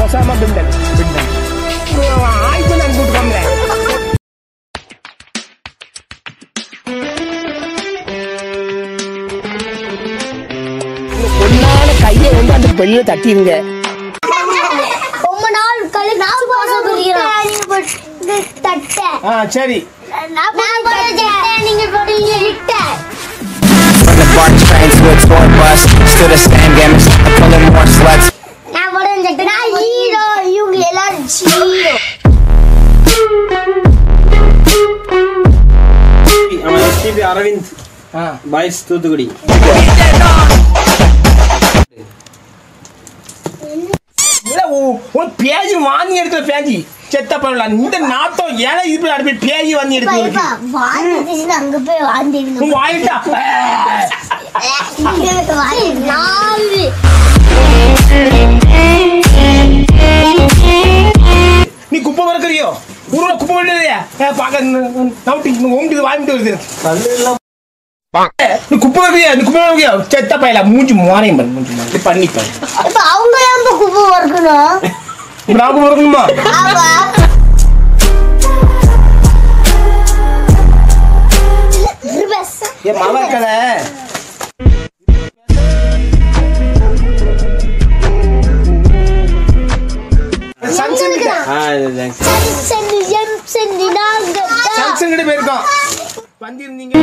Osama பிண்டன் பிண்டன் ஆய்ப்பு நான் கூட்டுக்கோங்க பொண்ணான கையை வந்து அந்த பெண்ணில தட்டிடுங்க ரொம்ப நாள் கழிச்சு நான் போடுறேன் தட்டை ஆ சரி நான் போடுற சட்டை நீங்க போடுறீங்க ரிட்டை From the BART train to a tour bus, still the same game, except I'm pulling more sluts. நான் போடுற சட்டை நான் ஹீரோ இவங்க எல்லாரும் ஹீரோ அவன் எஸ்டிபி அரவிந்த் ஆ பாய்ஸ் தூத்துக்குடி இல்ல உ- உன் பேஜ் வாங்கி எடுக்கிற பேஜி செத்த பண்ணலாம் இந்த நாத்தம் ஏன்னா இது அடுப்பு பேஜி வாங்கி எடுக்கிறது வாங்கிட்டு அங்க போய் வாழ்ந்துருங்க உன் வாயிட்டா நாலு நீ குப்பை வறுக்கிறியோ ஊர்ல குப்பை விடுறியா பாக்க நவுட்டி ஓம்பிட்டு வாங்கிட்டு வருது நீ குப்பை வறுக்கிறியா நீ குப்பை வறுக்கிறியா செத்த பையல மூஞ்சி மோனையும் பண்ணு மூஞ்சி மோனை பண்ணிப்பேன் இப்ப அவங்க ரொம்ப குப்பை வறுக்கணும் நான் குப்பை வறுக்கணுமா ஆமா ரிவர்ஸ் என் மழை இருக்கல சம்சங் கிட்ட ஆ இது thanks. சென்று எம் சென்று நாங்கள் சம்சங் கிட்ட போயிருக்கோம் வந்திருந்தீங்க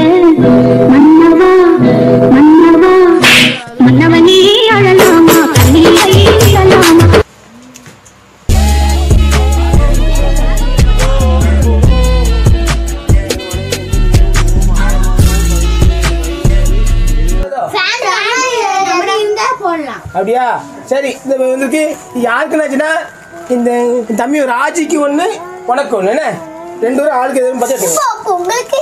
மன்னவனே அழலாமா கண்ணீரை விடலாமா போடலாம் அப்படியா சரி இந்த வந்துருக்கு யாருக்குன்னாச்சுன்னா இந்த இந்த தம்பி ராஜிக்கு ஒன்று உனக்கு ஒன்று என்ன ரெண்டு பேரும் ஆளுக்கு எதுவும் பார்த்து எடுத்துக்கோங்க. அப்போ உங்களுக்கு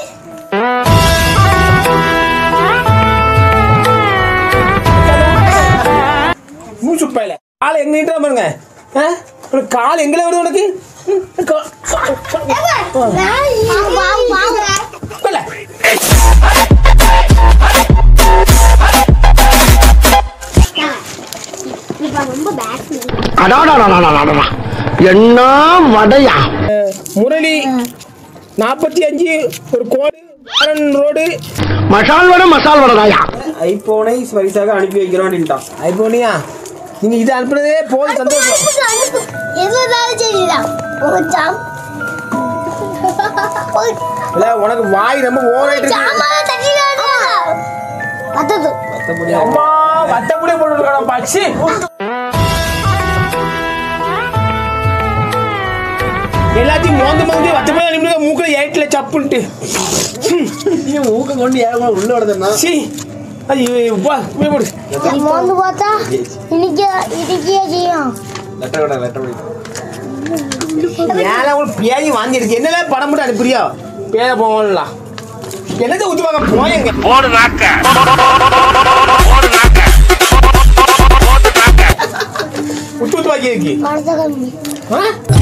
மூச்சு பையில கால் எங்க நீட்டா பாருங்க ஆ? உனக்கு கால் எங்கல வருது உனக்கு ம், கா- கா- கா- கொல்ல. ரொம்ப பேக் என்ன வடையா முரளி நாற்பத்தி அஞ்சு ஒரு கோடு மாறன் ரோடு மசால் வடை மசால் வடைதாயா ஐபோனை பரிசாக அனுப்பி வைக்கிறோன்னுட்டான் ஐபோனியா நீங்க இது அனுப்புனதே போதும் சந்தோஷம் எதுனாலும் சரிதான் ஒரு ஜாம் ஒரு இல்ல உனக்கு வாய் ரொம்ப ஓவராயிட்டு இருக்கு ஜாமான தட்டிடாதா பத்தது அம்மா வட்டப்படியே போட்டு இருக்கான பச்சி எல்லாத்தையும் மோந்து மோந்து வட்டப்படி அனுப்பி மூக்குல ஏட்டில சப்புன்ட்டு நீங்க மூக்க கொண்டு ஏன் உள்ள விடுதுன்னா சி ஐயோ வா போய் போடு மோந்து பார்த்தா இன்னைக்கு இன்னைக்கே செய்யும் லெட்ட விட லெட்ட விட ஏன்னா ஒரு பேய் வாங்கி இருக்கு என்னெல்லாம் படம் மட்டும் அனுப்புறியா பேர போகலாம் என்னத்தை ஊற்றுவாங்க போயங்க விட்டு விட்டு வாக்கி இருக்கு அடுத்த கம்மி ஆ?